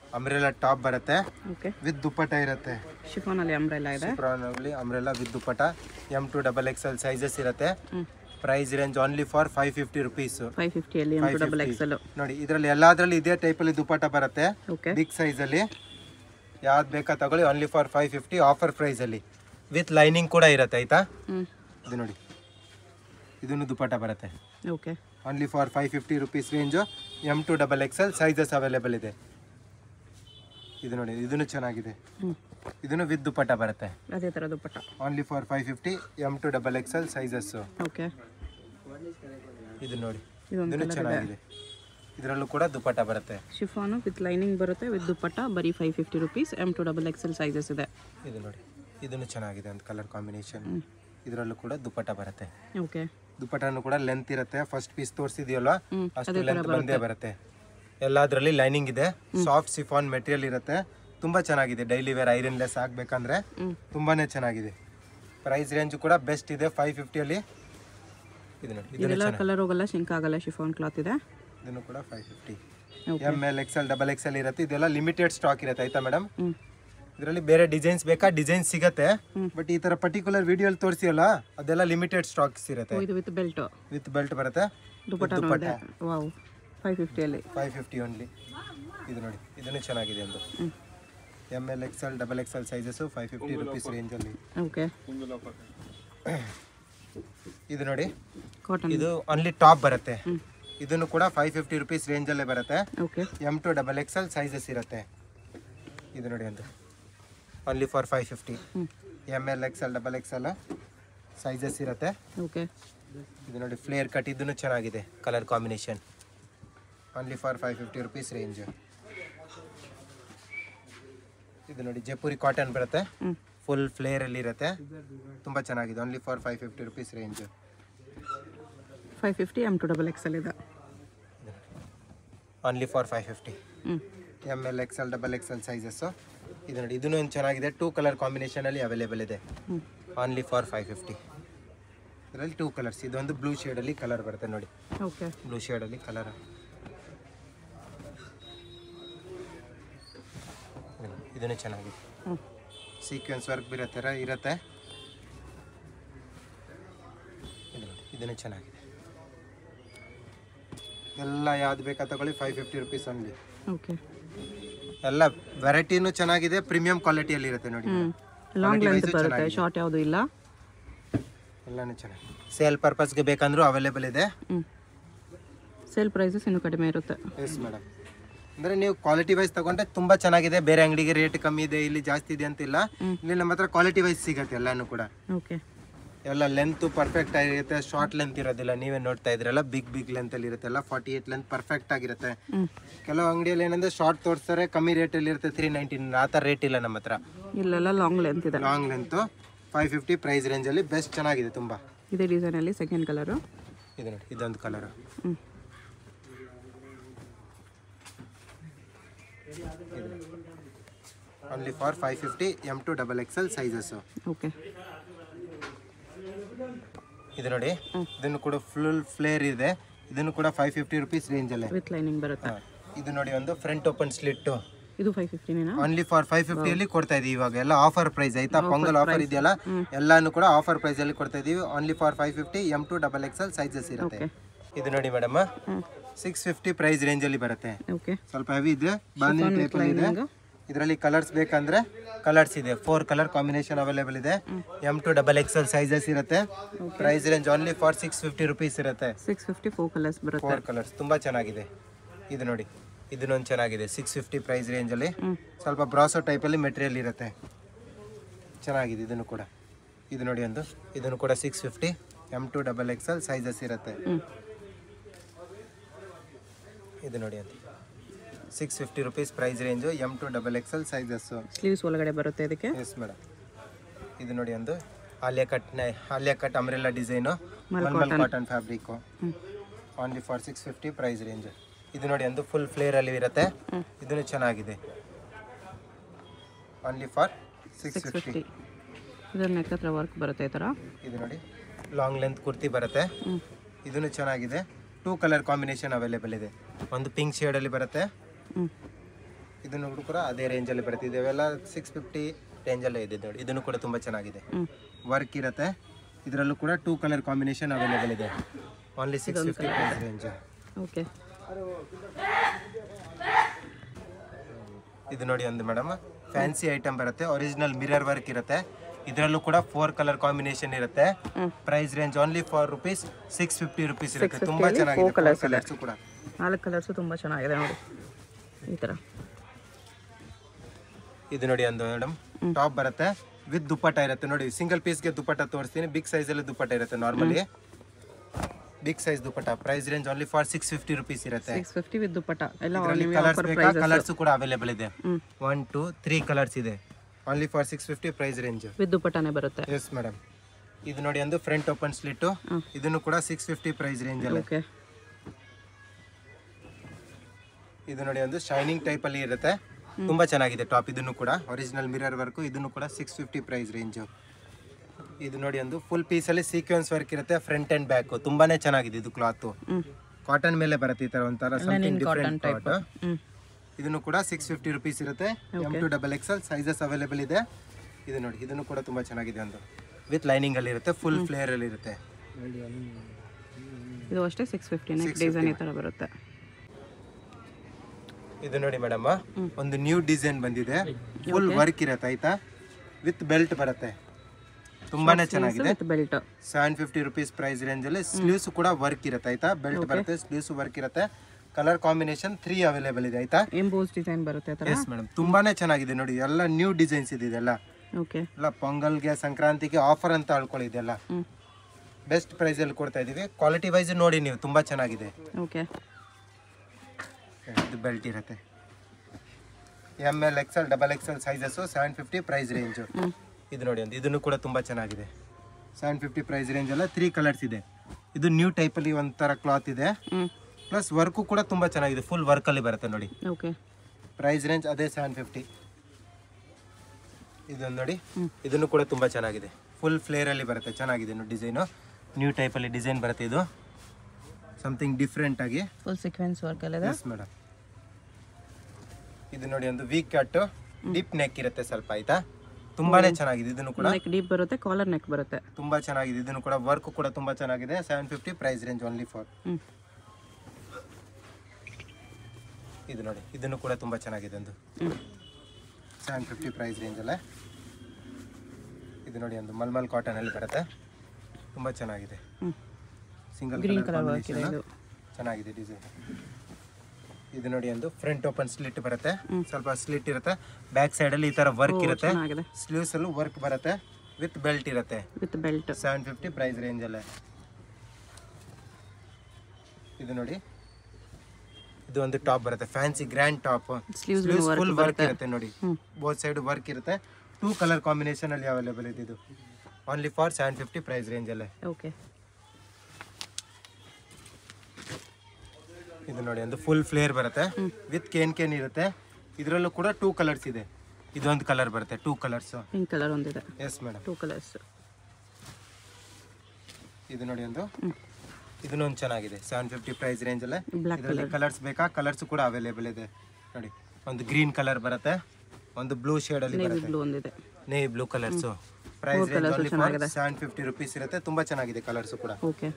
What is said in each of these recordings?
Umbrella top ಬರುತ್ತೆ okay with dupatta ಇರುತ್ತೆ ಶಿಫಾನಲ್ಲಿ ಅಂಬ್ರೆಲ್ಲ ಇದೆ ಪ್ರಾನಲ್ಲಿ umbrella with dupatta M to double XL sizes ಇರುತ್ತೆ ಹ್ಞೂ price range only for five fifty rupees five ಫಿಫ್ಟಿಯಲ್ಲಿ ಎಮ್ ಟು ಡಬಲ್ ಎಕ್ಸೆಲ್ ನೋಡಿ ಇದರಲ್ಲಿ ಎಲ್ಲಾದ್ರಲ್ಲಿ ಇದೇ ಟೈಪಲ್ಲಿ ದುಪ್ಪಟ ಬರುತ್ತೆ ಓಕೆ ಬಿಗ್ ಸೈಜಲ್ಲಿ ಯಾವ್ದು ಬೇಕಾ ತಗೊಳ್ಳಿ only for five fifty offer ಪ್ರೈಸಲ್ಲಿ ವಿತ್ ಲೈನಿಂಗ್ ಕೂಡ ಇರುತ್ತೆ ಆಯ್ತಾ ಹ್ಞೂ ಇದು ನೋಡಿ ಇದನ್ನು ದುಪ್ಪಟ ಬರುತ್ತೆ okay only for five fifty rupees range M to double XL sizes available ಇದೆ ಇದು ನೋಡಿ ಇದನ್ನು ಚೆನ್ನಾಗಿದೆ ಹ್ಞೂ ಇದನ್ನು ವಿತ್ ದುಪ್ಪಟ ಬರುತ್ತೆ ಅದೇ ಥರ dupatta only for five fifty M to double XL sizes okay ಇದು ನೋಡಿ ಇದೊಂದು ಇದನ್ನು ಚೆನ್ನಾಗಿದೆ ಇದರಲ್ಲೂ ಕೂಡ ದುಪ್ಪಟ ಬರುತ್ತೆ ಶಿಫಾನು ವಿತ್ ಲೈನಿಂಗ್ ಬರುತ್ತೆ ವಿತ್ ದುಪ್ಪಟ್ಟ ಬರೀ five fifty rupees M to double XL sizes ಇದೆ ಇದು ನೋಡಿ ಇದನ್ನು ಚೆನ್ನಾಗಿದೆ ಅಂತ ಕಲರ್ ಕಾಂಬಿನೇಷನ್ ಇದರಲ್ಲೂ ಕೂಡ ದುಪ್ಪಟ ಬರುತ್ತೆ ಓಕೆ ದುಪ್ಪಟನು ಕೂಡ ಲೆಂತ್ ಇರುತ್ತೆ ಫಸ್ಟ್ ಪೀಸ್ ತೋರಿಸಿದೆಯಲ್ಲ ಹ್ಮ್, ಅಷ್ಟು ಲೆಂತ್ ಬಂದೇ ಬರುತ್ತೆ ಎಲ್ಲದರಲ್ಲಿ ಲೈನಿಂಗ್ ಇದೆ ಸಾಫ್ಟ್ ಸಿಫಾನ್ ಮೆಟೀರಿಯಲ್ ಇರುತ್ತೆ ತುಂಬಾ ಚೆನ್ನಾಗಿದೆ ಡೈಲಿ ವೇರ್ ಐರನ್ ಲೆಸ್ ಹಾಕ್ಬೇಕಂದ್ರೆ ಹ್ಮ್. ತುಂಬಾನೇ ಚೆನ್ನಾಗಿದೆ ಪ್ರೈಸ್ ರೇಂಜ್ ಕೂಡ ಬೆಸ್ಟ್ ಇದೆ ಫೈವ್ ಫಿಫ್ಟಿಯಲ್ಲಿ ಇದು ನೋಡಿ ಇದನ್ನು ಇದೆಲ್ಲ ಕಲರ್ ಹೋಗಲ್ಲ ಶಿಂಕ್ ಆಗಲ್ಲ ಶಿಫಾನ್ ಕ್ಲಾತ್ ಇದೆ ಇದನ್ನು ಕೂಡ five fifty okay M L XL double XL ಇರುತ್ತೆ ಇದೆಲ್ಲ ಲಿಮಿಟೆಡ್ ಸ್ಟಾಕ್ ಇರುತ್ತೆ ಆಯ್ತಾ ಮೇಡಮ್ ಹ್ಞೂ ಇದರಲ್ಲಿ ಬೇರೆ ಡಿಸೈನ್ಸ್ ಬೇಕಾ ಡಿಸೈನ್ ಸಿಗತ್ತೆ ಬಟ್ ಈ ತರ ಪರ್ಟಿಕ್ಯುಲರ್ ವಿಡಿಯೋಲಿ ತೋರಿಸಿಯಲ್ಲ ಅದೆಲ್ಲ ಲಿಮಿಟೆಡ್ ಸ್ಟಾಕ್ಸ್ ಇರುತ್ತೆ ಇದು ವಿತ್ ಬೆಲ್ಟು ವಿತ್ ಬೆಲ್ಟ್ ಬರುತ್ತೆ ದುಪ್ಪಟ್ಟನೂ ಇದೆ ವಾವ್ ಫೈವ್ ಫಿಫ್ಟಿಯಲ್ಲಿ ಫೈವ್ ಫಿಫ್ಟಿ ಓನ್ಲಿ ಇದು ನೋಡಿ ಇದನ್ನು ಚೆನ್ನಾಗಿದೆ ಒಂದು ಹ್ಞೂ M L XL double XL sizes five fifty rupees ರೇಂಜಲ್ಲಿ ಓಕೆ ಇದು ನೋಡಿ ಕಾಟನ್ ಇದು ಓನ್ಲಿ ಟಾಪ್ ಬರುತ್ತೆ ಹ್ಞೂ ಇದನ್ನು ಕೂಡ ಫೈವ್ ಫಿಫ್ಟಿ ರುಪೀಸ್ ರೇಂಜಲ್ಲೇ ಬರುತ್ತೆ okay M to double XL sizes ಇರುತ್ತೆ ಇದು ನೋಡಿ ಒಂದು ಓನ್ಲಿ ಫಾರ್ ಫೈವ್ ಫಿಫ್ಟಿ ಹ್ಞೂ M L XL double XL sizes ಇರುತ್ತೆ ಓಕೆ ಇದು ನೋಡಿ ಫ್ಲೇರ್ ಕಟ್ ಇದನ್ನು ಚೆನ್ನಾಗಿದೆ colour combination only for five fifty rupees range ಇದು ನೋಡಿ ಜೈಪುರಿ ಕಾಟನ್ ಬರುತ್ತೆ ಹ್ಞೂ ಫುಲ್ ಫ್ಲೇರಲ್ಲಿ ಇರುತ್ತೆ ತುಂಬ ಚೆನ್ನಾಗಿದೆ only for five fifty rupees range five fifty M to double XL ಇದೆ ಓನ್ಲಿ ಫಾರ್ ಫೈವ್ ಫಿಫ್ಟಿ ಹ್ಞೂ M L XL double XL sizes ಇದು ನೋಡಿ ಇದನ್ನು ಏನು ಚೆನ್ನಾಗಿದೆ ಟೂ ಕಲರ್ ಕಾಂಬಿನೇಷನಲ್ಲಿ ಅವೈಲೇಬಲ್ ಇದೆ ಹ್ಞೂ ಓನ್ಲಿ ಫಾರ್ ಫೈವ್ ಫಿಫ್ಟಿ ಇದರಲ್ಲಿ ಟೂ ಕಲರ್ಸ್ ಇದೊಂದು ಬ್ಲೂ ಶೇಡಲ್ಲಿ ಕಲರ್ ಬರುತ್ತೆ ನೋಡಿ ಓಕೆ ಬ್ಲೂ ಶೇಡಲ್ಲಿ ಕಲರ್ ಇದನ್ನು ಚೆನ್ನಾಗಿದೆ ಹ್ಞೂ ಸೀಕ್ವೆನ್ಸ್ ವರ್ಕ್ ಬಿರೋ ಥರ ಇರುತ್ತೆ ಇದು ನೋಡಿ, ಇದನ್ನು ಚೆನ್ನಾಗಿದೆ ಎಲ್ಲ ಯಾವ್ದು ಬೇಕಾ ತಗೊಳ್ಳಿ five fifty rupees only okay ಎಲ್ಲ ವೆರೈಟಿನೂ ಚೆನ್ನಾಗಿದೆ ಪ್ರೀಮಿಯಂ ಕ್ವಾಲಿಟಿಯಲ್ಲಿ ಇರುತ್ತೆ ನೋಡಿ ಹ್ಞೂ ಲಾಂಗ್ ಲೆಂತ್ ಬರುತ್ತೆ ಶಾರ್ಟ್ ಯಾವುದು ಇಲ್ಲ ಎಲ್ಲನೂ ಚೆನ್ನಾಗಿದೆ ಸೇಲ್ ಪರ್ಪಸ್ಗೆ ಬೇಕಂದ್ರೂ ಅವೈಲೇಬಲ್ ಇದೆ ಹ್ಞೂ ಸೇಲ್ ಪ್ರೈಸಸ್ ಇನ್ನೂ ಕಡಿಮೆ ಇರುತ್ತೆ ಎಸ್ ಮೇಡಮ್ ಅಂದರೆ ನೀವು ಕ್ವಾಲಿಟಿ ವೈಸ್ ತಗೊಂಡ್ರೆ ತುಂಬ ಚೆನ್ನಾಗಿದೆ ಬೇರೆ ಅಂಗಡಿಗೆ ರೇಟ್ ಕಮ್ಮಿ ಇದೆ ಇಲ್ಲಿ ಜಾಸ್ತಿ ಇದೆ ಅಂತಿಲ್ಲ ಇಲ್ಲಿ ನಮ್ಮ ಹತ್ರ ಕ್ವಾಲಿಟಿ ವೈಸ್ ಸಿಗುತ್ತೆ ಎಲ್ಲನೂ ಕೂಡ ಓಕೆ ಎಲ್ಲ ಲೆಂತ್ ಪರ್ಫೆಕ್ಟ್ ಆಗಿರುತ್ತೆ ಶಾರ್ಟ್ ಲೆಂತ್ ಇರೋದಿಲ್ಲ ನೀವೇ ನೋಡ್ತಾ ಇದ್ರಲ್ಲ ಬಿಗ್ ಬಿಗ್ ಲೆಂತ್ ಅಲ್ಲಿ ಇರುತ್ತೆ ಎಲ್ಲ ಫಾರ್ಟಿ ಏಟ್ ಲೆಂತ್ ಪರ್ಫೆಕ್ಟ್ ಆಗಿರುತ್ತೆ ಹ್ಞೂ ಕೆಲವು ಅಂಗಡಿಯಲ್ಲಿ ಏನಂದ್ರೆ ಶಾರ್ಟ್ ತೋರಿಸ್ತಾರೆ ಕಮ್ಮಿ ರೇಟಲ್ಲಿ ಇರುತ್ತೆ ತ್ರೀ ನೈಂಟಿನ್ ಆ ಥರ ರೇಟ್ ಇಲ್ಲ ನಮ್ಮ ಹತ್ರ ಇಲ್ಲೆಲ್ಲ ಲಾಂಗ್ ಲೆಂತ್ ಇದೆ long length five fifty price ರೇಂಜಲ್ಲಿ ಬೆಸ್ಟ್ ಚೆನ್ನಾಗಿದೆ ತುಂಬ ಇದೇ ಡಿಸೈನಲ್ಲಿ ಸೆಕೆಂಡ್ ಕಲರು ಇದು ನೋಡಿ ಇದೊಂದು ಕಲರ್ ಹ್ಞೂ only for five fifty M to double XL sizes okay ಇದು ನೋಡಿ ಇದನ್ನು ಕೂಡ ಫುಲ್ ಫ್ಲೇರ್ ಇದೆ ಇದನ್ನು ಕೂಡ ಫೈವ್ ಫಿಫ್ಟಿ ರುಪೀಸ್ ರೇಂಜಲ್ಲೇ ವಿತ್ ಲೈನಿಂಗ್ ಬರುತ್ತೆ ಇದು ನೋಡಿ ಒಂದು ಫ್ರಂಟ್ ಓಪನ್ ಸ್ಲಿಟ್ಟು ಇದು ಫೈವ್ ಫಿಫ್ಟಿನೇನಾ ಓನ್ಲಿ ಫಾರ್ ಫೈವ್ ಫಿಫ್ಟಿಯಲ್ಲಿ ಕೊಡ್ತಾ ಇದೀವಿ ಇವಾಗ ಎಲ್ಲ ಆಫರ್ ಪ್ರೈಸ್ ಆಯ್ತಾ ಪೊಂಗಲ್ ಆಫರ್ ಇದೆಯಲ್ಲ ಎಲ್ಲಾನು ಕೂಡ ಆಫರ್ ಪ್ರೈಸ್ ಅಲ್ಲಿ ಕೊಡ್ತಾ ಇದೀವಿ only for five fifty M to double XL sizes ಇರುತ್ತೆ ಓಕೆ ಇದು ನೋಡಿ ಮೇಡಮ್ ಹ್ಞೂ ಸಿಕ್ಸ್ ಫಿಫ್ಟಿ ಪ್ರೈಸ್ ರೇಂಜ್ ಅಲ್ಲಿ ಬರುತ್ತೆ ಓಕೆ ಸ್ವಲ್ಪ ಹೆವಿ ಇದೆ ಬಾಂಧಿ ಟೈಪ್ ಅಲ್ಲಿ ಇದೆ ಇದರಲ್ಲಿ ಕಲರ್ಸ್ ಬೇಕಂದ್ರೆ ಕಲರ್ಸ್ ಇದೆ ಫೋರ್ ಕಲರ್ ಕಾಂಬಿನೇಷನ್ ಅವೈಲೇಬಲ್ ಇದೆ M to double XL sizes ಇರುತ್ತೆ price range only for six fifty rupees ಇರುತ್ತೆ ಸಿಕ್ಸ್ ಫಿಫ್ಟಿ ಫೋರ್ ಕಲರ್ಸ್ ಬರುತ್ತೆ ಫೋರ್ ಕಲರ್ಸ್ ತುಂಬಾ ಚೆನ್ನಾಗಿದೆ ಇದು ನೋಡಿ ಇದನ್ನೊಂದು ಚೆನ್ನಾಗಿದೆ ಸಿಕ್ಸ್ ಫಿಫ್ಟಿ ಪ್ರೈಸ್ ರೇಂಜಲ್ಲಿ ಹ್ಞೂ ಸ್ವಲ್ಪ ಬ್ರಾಸೋ ಟೈಪಲ್ಲಿ ಮೆಟೀರಿಯಲ್ ಇರುತ್ತೆ ಚೆನ್ನಾಗಿದೆ ಇದನ್ನು ಕೂಡ ಇದು ನೋಡಿ ಒಂದು ಇದನ್ನು ಕೂಡ six fifty M to double XL sizes ಇರುತ್ತೆ ಹ್ಞೂ ಇದು ನೋಡಿ ಅಂತ six fifty rupees price range M to double XL sizes sleeves ಒಳಗಡೆ ಬರುತ್ತೆ ಇದಕ್ಕೆ ಎಸ್ ಮೇಡಮ್ ಇದು ನೋಡಿ ಒಂದು Alia cut Alia cut umbrella design mulmul cotton fabric ಹ್ಞೂ only for six fifty price range ಇದು ನೋಡಿ ಒಂದು ಫುಲ್ ಫ್ಲೇರಲ್ಲಿ ಇರುತ್ತೆ ಹ್ಮ್. ಇದನ್ನು ಚೆನ್ನಾಗಿದೆ only for six six fifty fifty ಇದ್ರ ನೆಕ್ ಹತ್ರ ವರ್ಕ್ ಬರುತ್ತೆ ಈ ಥರ ಇದು ನೋಡಿ ಲಾಂಗ್ ಲೆಂತ್ ಕುರ್ತಿ ಬರುತ್ತೆ ಹ್ಞೂ ಇದನ್ನು ಚೆನ್ನಾಗಿದೆ ಟೂ ಕಲರ್ ಕಾಂಬಿನೇಷನ್ ಅವೈಲೇಬಲ್ ಇದೆ ಒಂದು ಪಿಂಕ್ ಶೇಡಲ್ಲಿ ಬರುತ್ತೆ ಹ್ಞೂ ಇದನ್ನು ಕೂಡ ಅದೇ ರೇಂಜಲ್ಲಿ ಬರುತ್ತೆ ಇದೆಲ್ಲ ಸಿಕ್ಸ್ ಫಿಫ್ಟಿ ರೇಂಜಲ್ಲೇ ಇದೆ ನೋಡಿ ಇದನ್ನು ಕೂಡ ತುಂಬ ಚೆನ್ನಾಗಿದೆ ಹ್ಞೂ ವರ್ಕ್ ಇರುತ್ತೆ ಇದರಲ್ಲೂ ಕೂಡ ಟೂ ಕಲರ್ ಕಾಂಬಿನೇಷನ್ ಅವೈಲೇಬಲ್ ಇದೆ only six fifty price range okay ಇದು ನೋಡಿ ಒಂದು ಮೇಡಮ್ ಫ್ಯಾನ್ಸಿ ಐಟಮ್ ಬರುತ್ತೆ ಒರಿಜಿನಲ್ ಮಿರರ್ ವರ್ಕ್ ಇರುತ್ತೆ ಇದರಲ್ಲೂ ಕೂಡ ಫೋರ್ ಕಲರ್ ಕಾಂಬಿನೇಷನ್ ಇರುತ್ತೆ ಹ್ಮ್. Price range only for rupees six fifty rupees ಇರುತ್ತೆ ತುಂಬಾ ಚೆನ್ನಾಗಿದೆ colours ಕಲರ್ಸ್ ಕೂಡ ನಾಲ್ಕು ಕಲರ್ಸು ತುಂಬ ಚೆನ್ನಾಗಿದೆ ನೋಡಿ ಈ ಥರ ಇದು ನೋಡಿ ಒಂದು ಮೇಡಮ್ ಟಾಪ್ ಬರುತ್ತೆ ವಿತ್ ದುಪ್ಪಟ್ಟ ಇರುತ್ತೆ ನೋಡಿ ಸಿಂಗಲ್ ಪೀಸ್ಗೆ ದುಪ್ಪಟ್ಟ ತೋರಿಸ್ತೀನಿ ಬಿಗ್ ಸೈಜಲ್ಲಿ ದುಪ್ಪಟ್ಟ ಇರುತ್ತೆ normally big size dupatta price range only for six fifty rupees ಇರುತ್ತೆ ಸಿಕ್ಸ್ ಫಿಫ್ಟಿ ವಿತ್ ದುಪ್ಪಟ್ಟ ಎಲ್ಲ ಇದರಲ್ಲಿ ನಿಮಗೆ ಕಲರ್ಸ್ ಆಫರ್ ಬೇಕಾ ಪ್ರೈಸಸ್ ಕಲರ್ಸ್ ಕೂಡ ಅವೈಲೇಬಲ್ ಇದೆ ಹ್ಞೂ ಒನ್ ಟು ತ್ರೀ ಕಲರ್ಸ್ ಇದೆ only for six fifty price range with ದುಪ್ಪಟ್ಟನೇ ಬರುತ್ತೆ ಎಸ್ ಮೇಡಮ್ ಇದು ನೋಡಿ ಒಂದು ಫ್ರಂಟ್ ಓಪನ್ ಸ್ಲಿಟ್ಟು ಹ್ಮ್. ಇದನ್ನು ಕೂಡ ಸಿಕ್ಸ್ ಫಿಫ್ಟಿ ಪ್ರೈಸ್ ರೇಂಜ್ ಅಲ್ಲಿ ಓಕೆ ಇದು ನೋಡಿ ಒಂದು ಶೈನಿಂಗ್ ಟೈಪ್ ಅಲ್ಲಿ ಇರುತ್ತೆ ತುಂಬಾ ಚೆನ್ನಾಗಿದೆ ಟಾಪ್ ಇದನ್ನು ಕೂಡ ಒರಿಜಿನಲ್ ಮಿರರ್ ವರ್ಕ್ ಇದನ್ನು ಕೂಡ ಸಿಕ್ಸ್ ಫಿಫ್ಟಿ ಪ್ರೈಸ್ ರೇಂಜ್ ಇದು ನೋಡಿ ಒಂದು ಫುಲ್ ಪೀಸ್ ಅಲ್ಲಿ ಸೀಕ್ವೆನ್ಸ್ ವರ್ಕ್ ಇರುತ್ತೆ ಫ್ರಂಟ್ ಅಂಡ್ ಬ್ಯಾಕ್ ತುಂಬಾನೇ ಚೆನ್ನಾಗಿದೆ ಇದು ಕ್ಲಾತ್ ಹ್ಞೂ ಕಾಟನ್ ಮೇಲೆ ಬರುತ್ತೆ ಈ ತರ ಒಂಥರ ಸಮಥಿಂಗ್ ಡಿಫ್ರೆಂಟ್ ಟೈಪ್ ಕ್ಲಾತ್ ಹ್ಞೂ ಇದನ್ನು ಕೂಡ ಸಿಕ್ಸ್ ಫಿಫ್ಟಿ ರುಪೀಸ್ ಇರುತ್ತೆ M to double XL sizes available ಇದೆ ಇದು ನೋಡಿ ಇದನ್ನು ಕೂಡ ತುಂಬಾ ಚೆನ್ನಾಗಿದೆ ಒಂದು ವಿತ್ ಲೈನಿಂಗ್ ಅಲ್ಲಿ ಇರುತ್ತೆ ಫುಲ್ ಫ್ಲೇರ್ ಅಲ್ಲಿ ಇರುತ್ತೆ ಇದು ಅಷ್ಟೇ ಸಿಕ್ಸ್ ಫಿಫ್ಟಿ ನೆಕ್ ಡಿಸೈನ್ ಈ ಥರ ಬರುತ್ತೆ ಇದು ನೋಡಿ ಮೇಡಮ್ ಒಂದು ನ್ಯೂ ಡಿಸೈನ್ ಬಂದಿದೆ ಫುಲ್ ವರ್ಕ್ ಇರುತ್ತೆ ಆಯ್ತಾ ವಿತ್ ಬೆಲ್ಟ್ ಬರುತ್ತೆ ತುಂಬಾನೇ ಚೆನ್ನಾಗಿದೆ with belt seven fifty rupees price range ಅಲ್ಲಿ ಸ್ಲೀವ್ಸ್ ಕೂಡ ವರ್ಕ್ ಇರುತ್ತೆ ಆಯ್ತಾ ಬೆಲ್ಟ್ ಬರುತ್ತೆ ಸ್ಲೀವ್ಸ್ ವರ್ಕ್ ಇರುತ್ತೆ ಕಲರ್ ಕಾಂಬಿನೇಷನ್ ತ್ರೀ ಅವೈಲೇಬಲ್ ಇದೆ ಆಯ್ತಾ ಎಂಬೋಸ್ ಡಿಸೈನ್ ಬರುತ್ತೆ ಆ ಥರ ಎಸ್ ಮೇಡಮ್ ತುಂಬಾನೇ ಚೆನ್ನಾಗಿದೆ ನೋಡಿ ಎಲ್ಲ ನ್ಯೂ ಡಿಸೈನ್ಸ್ ಇದೆ ಇದೆಲ್ಲ ಓಕೆ ಎಲ್ಲ ಪೊಂಗಲ್ಗೆ ಸಂಕ್ರಾಂತಿಗೆ ಆಫರ್ ಅಂತ ಅಳ್ಕೊಳ್ಳಿ ಇದೆಲ್ಲ ಹ್ಞೂ ಬೆಸ್ಟ್ ಪ್ರೈಸ್ ಅಲ್ಲಿ ಕೊಡ್ತಾ ಇದೀವಿ ಕ್ವಾಲಿಟಿ ವೈಸ್ ನೋಡಿ ನೀವು ತುಂಬಾ ಚೆನ್ನಾಗಿದೆ ಓಕೆ ಇದು ಬೆಲ್ಟ್ ಇರುತ್ತೆ M L XL double XL sizes seven fifty price range ಹ್ಞೂ ಇದು ನೋಡಿ ಒಂದು ಇದನ್ನು ಕೂಡ ತುಂಬ ಚೆನ್ನಾಗಿದೆ ಸೆವೆನ್ ಫಿಫ್ಟಿ ಪ್ರೈಸ್ ರೇಂಜ್ ಎಲ್ಲ ತ್ರೀ ಕಲರ್ಸ್ ಇದೆ ಇದು ನ್ಯೂ ಟೈಪಲ್ಲಿ ಒಂಥರ ಕ್ಲಾತ್ ಇದೆ ಹ್ಞೂ ಪ್ಲಸ್ ವರ್ಕು ಕೂಡ ತುಂಬ ಚೆನ್ನಾಗಿದೆ ಫುಲ್ ವರ್ಕಲ್ಲಿ ಬರುತ್ತೆ ನೋಡಿ ಓಕೆ ಪ್ರೈಸ್ ರೇಂಜ್ ಅದೇ ಸೆವೆನ್ ಫಿಫ್ಟಿ ಇದೊಂದು ನೋಡಿ ಹ್ಮ್. ಇದನ್ನು ಕೂಡ ತುಂಬ ಚೆನ್ನಾಗಿದೆ ಫುಲ್ ಫ್ಲೇರಲ್ಲಿ ಬರುತ್ತೆ ಚೆನ್ನಾಗಿದೆ ನೋಡಿ ಡಿಸೈನು ನ್ಯೂ ಟೈಪಲ್ಲಿ ಡಿಸೈನ್ ಬರುತ್ತೆ ಇದು ಸಮಥಿಂಗ್ ಡಿಫ್ರೆಂಟ್ ಆಗಿ ಫುಲ್ ಸೀಕ್ವೆನ್ಸ್ ವರ್ಕ್ ಎಲ್ಲ ಇದೆ ಎಸ್ ಮೇಡಮ್ ಇದು ನೋಡಿ ಒಂದು ವೀಕ್ ಕಟ್ ಡೀಪ್ ನೆಕ್ ಇರುತ್ತೆ ಸ್ವಲ್ಪ ಆಯ್ತಾ ತುಂಬಾನೇ ಚೆನ್ನಾಗಿದೆ ಇದನ್ನು ಕೂಡ ನೆಕ್ ಡೀಪ್ ಬರುತ್ತೆ ಕಾಲರ್ ನೆಕ್ ಬರುತ್ತೆ ತುಂಬಾ ಚೆನ್ನಾಗಿದೆ ಇದನ್ನು ಕೂಡ ವರ್ಕ್ ಕೂಡ ತುಂಬಾ ಚೆನ್ನಾಗಿದೆ seven fifty price range only for ಹ್ಞೂ ಇದು ನೋಡಿ ಇದನ್ನು ಕೂಡ ತುಂಬಾ ಚೆನ್ನಾಗಿದೆ ಒಂದು ಹ್ಞೂ ಸೆವೆನ್ ಫಿಫ್ಟಿ ಪ್ರೈಸ್ ರೇಂಜಲ್ಲೇ ಇದು ನೋಡಿ ಒಂದು ಮಲ್ಮಲ್ ಕಾಟನ್ ಅಲ್ಲಿ ಬರುತ್ತೆ ತುಂಬಾ ಚೆನ್ನಾಗಿದೆ ಹ್ಞೂ single green colour colour work ಇದೆ ಇದು ಚೆನ್ನಾಗಿದೆ ಡಿಸೈನ್ ಇದು ನೋಡಿ ಒಂದು ಫ್ರಂಟ್ ಓಪನ್ ಸ್ಲಿಟ್ ಬರುತ್ತೆ ಸ್ವಲ್ಪ ಸ್ಲಿಟ್ ಇರುತ್ತೆ ಬ್ಯಾಕ್ ಸೈಡ್ ಅಲ್ಲಿ ಈ ತರ ವರ್ಕ್ ಇರುತ್ತೆ ಚೆನ್ನಾಗಿದೆ ಸ್ಲೀವ್ಸ್ ಅಲ್ಲೂ ವರ್ಕ್ ಬರುತ್ತೆ ವಿತ್ ಬೆಲ್ಟ್ ಇರುತ್ತೆ with belt seven fifty price ರೇಂಜಲ್ಲೇ ಇದು ನೋಡಿ ಇದು ಒಂದು ಟಾಪ್ ಬರುತ್ತೆ fancy grand top sleeves full work ಇರುತ್ತೆ ನೋಡಿ ಹ್ಞೂ ಬೋತ್ ಸೈಡ್ ವರ್ಕ್ ಇರುತ್ತೆ ಟೂ ಕಲರ್ ಕಾಂಬಿನೇಷನ್ ಅಲ್ಲಿ ಅವೈಲೇಬಲ್ ಇದೆ ಇದು only for seven fifty price ರೇಂಜಲ್ಲೇ ಓಕೆ ಇದು ನೋಡಿ ಒಂದು ಫುಲ್ ಫ್ಲೇರ್ ಬರುತ್ತೆ ವಿತ್ ಕೇನ್ ಕೇನ್ ಇರುತ್ತೆ ಇದರಲ್ಲೂ ಕೂಡ ಟೂ ಕಲರ್ಸ್ ಇದೆ ಇದೊಂದು ಕಲರ್ ಬರುತ್ತೆ ಟೂ ಕಲರ್ಸ್ ಪಿಂಕ್ ಕಲರ್ ಒಂದಿದೆ ಎಸ್ ಮೇಡಮ್ ಟೂ ಕಲರ್ಸ್ ಇದು ನೋಡಿ ಒಂದು ಹ್ಞೂ ಇದನ್ನೊಂದು ಒಂದು ಚೆನ್ನಾಗಿದೆ ಸೆವೆನ್ ಫಿಫ್ಟಿ ಪ್ರೈಸ್ ರೇಂಜಲ್ಲೇ ಬ್ಲ್ಯಾಕ್ ಇದರಲ್ಲಿ ಕಲರ್ಸ್ ಬೇಕಾ ಕಲರ್ಸ್ ಕೂಡ ಅವೈಲೇಬಲ್ ಇದೆ ನೋಡಿ ಒಂದು ಗ್ರೀನ್ ಕಲರ್ ಬರುತ್ತೆ ಒಂದು ಬ್ಲೂ ಶೇಡ್ ಅಲ್ಲಿ ನೇವಿ ಬರುತ್ತೆ ಬ್ಲೂ ಒಂದಿದೆ navy blue colours price range only for seven fifty rupees ಇರುತ್ತೆ ತುಂಬಾ ಚೆನ್ನಾಗಿದೆ ಕಲರ್ಸ್ ಕೂಡ ಓಕೆ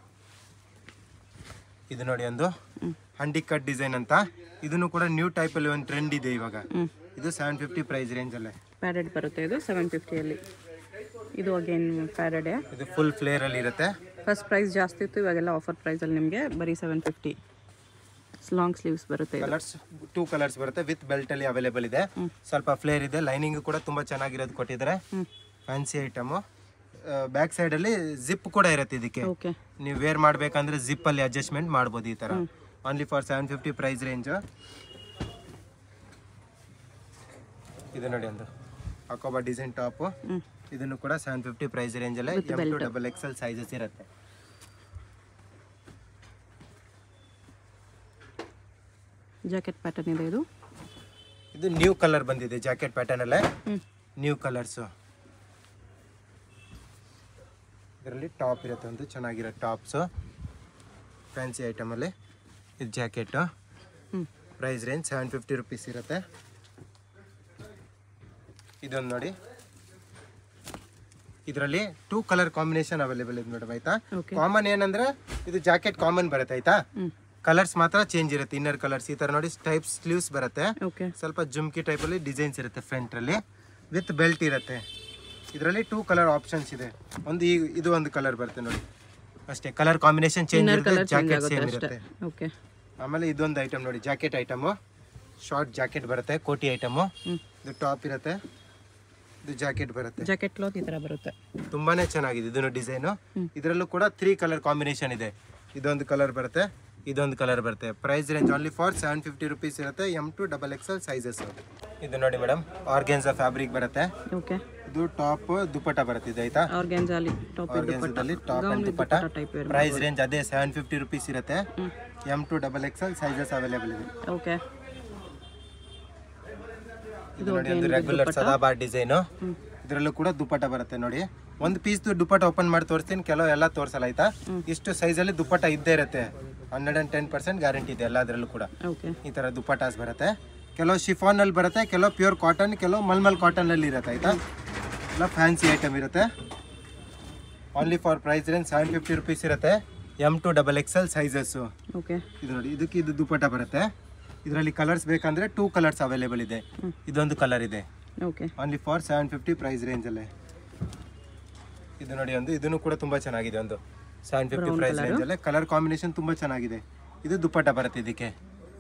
ಇದು ನೋಡಿ ಒಂದು ಹಂಡಿ ಕಟ್ ಡಿಸೈನ್ ಅಂತ ಇದನ್ನು ಕೂಡ ನ್ಯೂ ಟೈಪ್ ಅಲ್ಲಿ ಒಂದು ಟ್ರೆಂಡ್ ಇದೆ ಇವಾಗ ಹ್ಞೂ ಇದು ಸೆವೆನ್ ಫಿಫ್ಟಿ ಪ್ರೈಸ್ ರೇಂಜ್ ಅಲ್ಲೇ ಪ್ಯಾಡೆಡ್ ಬರುತ್ತೆ ಇದು ಸೆವೆನ್ ಫಿಫ್ಟಿಯಲ್ಲಿ ಇದು ಅಗೇನ್ ಪ್ಯಾಡೆಡೆ ಇದು ಫುಲ್ ಫ್ಲೇರ್ ಅಲ್ಲಿ ಇರುತ್ತೆ ಫಸ್ಟ್ ಪ್ರೈಸ್ ಜಾಸ್ತಿ ಇತ್ತು ಇವಾಗೆಲ್ಲ ಆಫರ್ ಪ್ರೈಸಲ್ಲಿ ನಿಮಗೆ ಬರೀ ಸೆವೆನ್ ಫಿಫ್ಟಿ ಲಾಂಗ್ ಸ್ಲೀವ್ಸ್ ಬರುತ್ತೆ ಇದು ಕಲರ್ಸ್ ಟೂ ಕಲರ್ಸ್ ಬರುತ್ತೆ ವಿತ್ ಬೆಲ್ಟ್ ಅಲ್ಲಿ ಅವೈಲೇಬಲ್ ಇದೆ ಸ್ವಲ್ಪ ಫ್ಲೇರ್ ಇದೆ ಲೈನಿಂಗ್ ಕೂಡ ತುಂಬಾ ಚೆನ್ನಾಗಿರೋದು ಕೊಟ್ಟಿದ್ದಾರೆ ಹ್ಞೂ ಫ್ಯಾನ್ಸಿ ಐಟಮು ಬ್ಯಾಕ್ ಸೈಡ್ ಅಲ್ಲಿ ಜಿಪ್ ಕೂಡ ಇರುತ್ತೆ ಇದಕ್ಕೆ ಓಕೆ ನೀವು ವೇರ್ ಮಾಡ್ಬೇಕಂದ್ರೆ ಜಿಪ್ ಅಲ್ಲಿ ಅಡ್ಜಸ್ಟ್ಮೆಂಟ್ ಮಾಡ್ಬೋದು ಈ ತರ only for seven fifty price range ಇದು ನೋಡಿ ಒಂದು ಹಾಕೋಬಾ ಡಿಸೈನ್ ಟಾಪ್ ಹ್ಞೂ ಇದನ್ನು ಕೂಡ ಸೆವೆನ್ ಫಿಫ್ಟಿ ಪ್ರೈಸ್ ರೇಂಜ್ ಅಲ್ಲೇ M to double XL sizes ಇರುತ್ತೆ ಜಾಕೆಟ್ ಪ್ಯಾಟರ್ನ್ ಇದೆ ಇದು ಇದು ನ್ಯೂ ಕಲರ್ ಬಂದಿದೆ ಜಾಕೆಟ್ ಪ್ಯಾಟರ್ನ್ ಅಲ್ಲೇ ಹ್ಞೂ ನ್ಯೂ ಕಲರ್ಸು ಇದರಲ್ಲಿ ಟಾಪ್ ಇರುತ್ತೆ ಒಂದು ಚೆನ್ನಾಗಿರೋ ಟಾಪ್ಸು ಫ್ಯಾನ್ಸಿ ಐಟಮಲ್ಲಿ ಇದು ಜಾಕೆಟು ಹ್ಞೂ price range seven fifty rupees ಇರುತ್ತೆ ಇದೊಂದು ನೋಡಿ ಇದರಲ್ಲಿ ಟೂ ಕಲರ್ ಕಾಂಬಿನೇಷನ್ ಅವೈಲೇಬಲ್ ಇದೆ ಮೇಡಮ್ ಆಯ್ತಾ ಓಕೆ ಕಾಮನ್ ಏನಂದ್ರೆ ಇದು ಜಾಕೆಟ್ ಕಾಮನ್ ಬರುತ್ತೆ ಆಯ್ತಾ ಹ್ಞೂ ಕಲರ್ಸ್ ಮಾತ್ರ ಚೇಂಜ್ ಇರುತ್ತೆ ಇನ್ನರ್ ಕಲರ್ಸ್ ಈ ತರ ನೋಡಿ ಟೈಪ್ ಸ್ಲೀವ್ಸ್ ಬರುತ್ತೆ ಓಕೆ ಸ್ವಲ್ಪ ಜುಮ್ಕಿ ಟೈಪ್ ಅಲ್ಲಿ ಡಿಸೈನ್ಸ್ ಇರುತ್ತೆ ಫ್ರಂಟ್ ಅಲ್ಲಿ ವಿತ್ ಬೆಲ್ಟ್ ಇರುತ್ತೆ ಇದರಲ್ಲಿ ಟೂ ಕಲರ್ ಆಪ್ಷನ್ಸ್ ಇದೆ ಒಂದು ಈ ಇದು ಒಂದು ಕಲರ್ ಬರುತ್ತೆ ನೋಡಿ ಅಷ್ಟೇ ಕಲರ್ ಕಾಂಬಿನೇಷನ್ ಚೇಂಜ್ ಇನ್ನರ್ ಇರುತ್ತೆ ಕಲರ್ ಚೇಂಜ್ ಜಾಕೆಟ್ ಆಗುತ್ತೆ ಸೇಮ್ ಅಷ್ಟೇ ಇರುತ್ತೆ ಓಕೆ ಆಮೇಲೆ ಇದೊಂದು ಐಟಮ್ ನೋಡಿ ಜಾಕೆಟ್ ಐಟಮು ಶಾರ್ಟ್ ಜಾಕೆಟ್ ಬರುತ್ತೆ ಕೋಟಿ ಐಟಮು ಹ್ಞೂ ಇದು ಟಾಪ್ ಇರುತ್ತೆ ಇದು ಜಾಕೆಟ್ ಬರುತ್ತೆ ಜಾಕೆಟ್ ಕ್ಲಾತ್ ಈ ಥರ ಬರುತ್ತೆ ತುಂಬಾನೇ ಚೆನ್ನಾಗಿದೆ ಇದನ್ನು ಡಿಸೈನು ಹ್ಮ್. ಇದರಲ್ಲೂ ಕೂಡ ತ್ರೀ ಕಲರ್ ಕಾಂಬಿನೇಷನ್ ಇದೆ ಇದೊಂದು ಕಲರ್ ಬರುತ್ತೆ ಇದೊಂದು ಕಲರ್ ಬರುತ್ತೆ price range only for seven fifty rupees ಇರುತ್ತೆ M to double XL sizes ಇದು ನೋಡಿ ಮೇಡಮ್ ಆರ್ಗೆನ್ಸಾ ಫ್ಯಾಬ್ರಿಕ್ ಬರುತ್ತೆ ಓಕೆ ಇದು ಟಾಪ್ ದುಪ್ಪಟ್ಟ ಬರುತ್ತೆ ಇದು ಆಯ್ತಾ ಆರ್ಗ್ಯಾನ್ಜಾಲಿ ಟಾಪ್ ಆರ್ಗೆನ್ಸಾದಲ್ಲಿ ಟಾಪ್ ಅಂಡ್ ದುಪ್ಪಟ್ಟ ಟೈಪ್ ಇರೋ ಪ್ರೈಸ್ ರೇಂಜ್ ಅದೇ ಸೆವೆನ್ ಫಿಫ್ಟಿ ರುಪೀಸ್ ಇರುತ್ತೆ ಹ್ಞೂ M to double XL sizes available ಇದೆ ಓಕೆ ಇದು ನೋಡಿ ಒಂದು ರೆಗ್ಯುಲರ್ ಸದಾಬಾರ್ ಡಿಸೈನು ಹ್ಞೂ ಇದರಲ್ಲೂ ಕೂಡ ದುಪ್ಪಟ್ಟ ಬರುತ್ತೆ ನೋಡಿ ಒಂದು ಪೀಸ್ ದುಪ್ಪಟ್ಟ ಓಪನ್ ಮಾಡಿ ತೋರಿಸ್ತೀನಿ ಕೆಲವು ಎಲ್ಲ ತೋರಿಸಲ್ಲ ಆಯ್ತಾ ಇಷ್ಟು ಸೈಜಲ್ಲಿ ದುಪ್ಪಟ್ಟ ಇದ್ದೇ ಇರುತ್ತೆ hundred and ten percent guarantee ಇದೆ ಎಲ್ಲದರಲ್ಲೂ ಕೂಡ ಓಕೆ ಈ ಥರ ದುಪ್ಪಟಾಸ್ ಬರುತ್ತೆ ಕೆಲವು ಶಿಫಾನಲ್ಲಿ ಬರುತ್ತೆ ಕೆಲವು ಪ್ಯೂರ್ ಕಾಟನ್ ಕೆಲವು ಮಲ್ಮಲ್ ಕಾಟನಲ್ಲಿ ಇರುತ್ತೆ ಆಯ್ತಾ ಎಲ್ಲ ಫ್ಯಾನ್ಸಿ ಐಟಮ್ ಇರುತ್ತೆ only for price range seven fifty rupees ಇರುತ್ತೆ M to double XL sizes okay ಇದು ನೋಡಿ ಇದಕ್ಕೆ ಇದು ದುಪ್ಪಟ್ಟ ಬರುತ್ತೆ ಇದರಲ್ಲಿ ಕಲರ್ಸ್ ಬೇಕಂದ್ರೆ ಟೂ ಕಲರ್ಸ್ ಅವೈಲೇಬಲ್ ಇದೆ ಇದೊಂದು ಕಲರ್ ಇದೆ okay only for seven fifty price ರೇಂಜಲ್ಲೇ ಇದು ನೋಡಿ ಒಂದು ಇದನ್ನು ಕೂಡ ತುಂಬ ಚೆನ್ನಾಗಿದೆ ಒಂದು ಸೆವೆನ್ ಫಿಫ್ಟಿ ಪ್ರೈಸ್ ರೇಂಜಲ್ಲೇ ಕಲರ್ ಕಾಂಬಿನೇಷನ್ ತುಂಬ ಚೆನ್ನಾಗಿದೆ ಇದು ದುಪ್ಪಟ್ಟ ಬರುತ್ತೆ ಇದಕ್ಕೆ